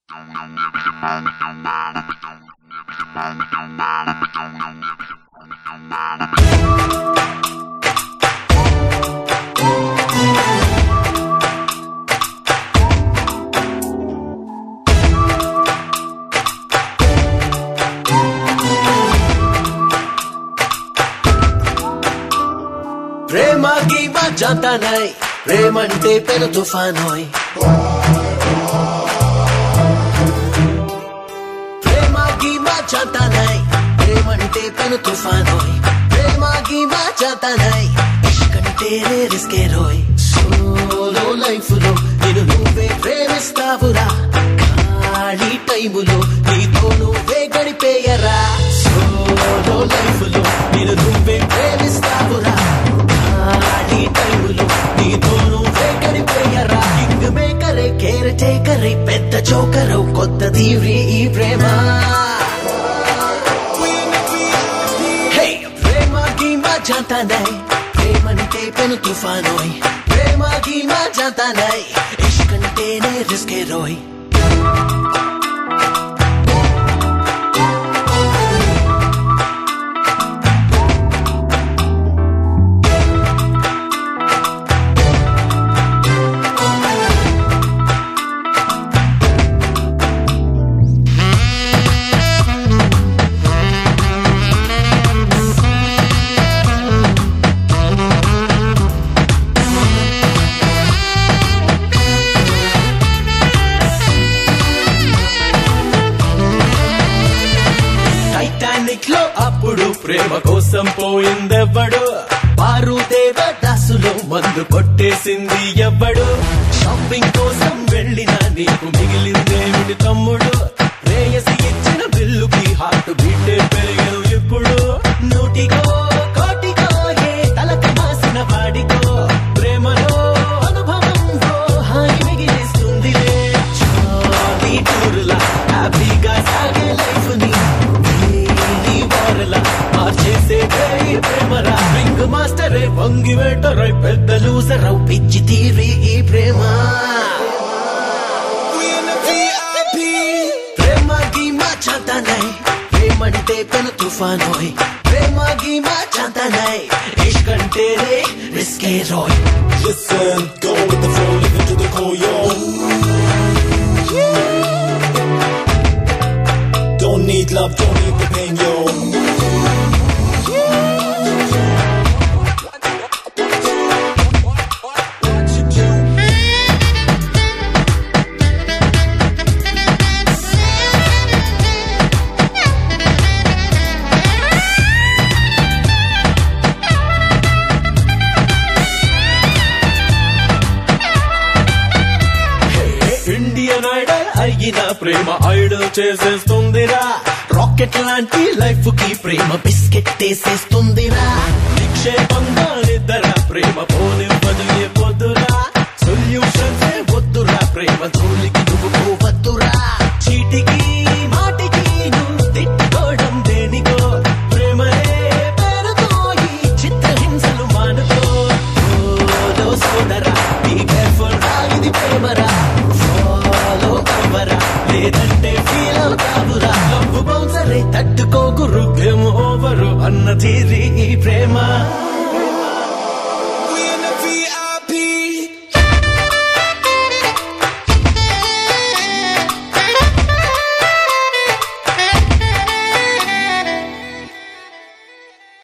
ప్రేమ గీమ జాంతా నై ప్రేమంటే పెను తుఫాన్ హోయ్ ప్రేమ గీమ జాంతా నై ప్రేమంటే పెను తుఫాన్ హోయ్ ప్రేమ గీమ జాంతా నై ఇష్కంటే రిస్కే రోయ్ సోలో లైఫ్ లో నేను నువ్వే ప్రేమిస్తావురా ఖాళీ టైములో నీతో నువ్వే గడిపేయరా సోలో లైఫ్ లో నేను నువ్వే ప్రేమిస్తావురా ఖాళీ టైములో నీతో నువ్వే గడిపేయరా కింగ్ మేకరే కేర్ టేకరే పెద్ద చోకరు కొత్త తీవ్రి ఈ ప్రేమ హే ప్రేమ గీమా జాతా నై ప్రేమంటే పెను తుఫానోయ్ ప్రేమ గీమా జాతా నై ఇష్కంటేనే రిస్కే రోయ్ టైటానిక్ లో అప్పుడు ప్రేమ కోసం పోయిందెవ్వడు పారు దేవదాసులో మందు కొట్టేసింది ఎవ్వడు షాపింగ్ కోసం వెళ్ళిన నీకు మిగిలిందేమిటి తమ్ముడు రేయసి ఇచ్చిన బిల్లుకి హార్ట్ బీటే పెరిగను ఇప్పుడు నూటికో కోటికో ఏ తలక మాసిన వాడికో ప్రేమలో అనుభవంలో హాయి మిగిలిస్తుందిలే చాలీ టూరులా హ్యాపీగా సాగే లైఫ్ ని డైలీ వారలా మార్చేసే ఈ ప్రేమరా రింగ్ మాస్టరే వంగి వేటరై పెద్ద లూసరవు పిచ్చి తీరి ఈ ప్రేమ ప్రేమ గీమా చాతానై ప్రేమంటే పెను తుఫానోయ్ ప్రేమ గీమా చాతానై ఇష్కంటే రే రిస్కే రోయ్ Listen, go with the flow, live into the core, yo. Don't need love, don't need the pain, yo. Indian idol అయిన ప్రేమ ఐడల్ చేసేస్తుందిరా రాకెట్ లాంటి లైఫ్ కి ప్రేమ బిస్కెట్ వేసేస్తుందిరా నిక్షేపంగా నిద్ర ప్రేమ పోనివ్వదు ఏ పొద్దురా సొల్యూషన్స్ వద్దురా ప్రేమ జోలికి నువ్వు పోవద్దురా చీటికి మాటికి నువ్వు తిట్టుకోవడం దేనికో ప్రేమలే పేరుతో ఈ చిత్రహింసలు మానుకో ఓలో సోదరా బీ కేర్ఫుల్ రా ఇది ప్రేమరా ఫాలో అవ్వరా లేదంటే ఫీల్ అవుతావురా లవ్ బౌన్సరే తట్టుకో గురు గేమ్ ఓవరు అన్న తీరి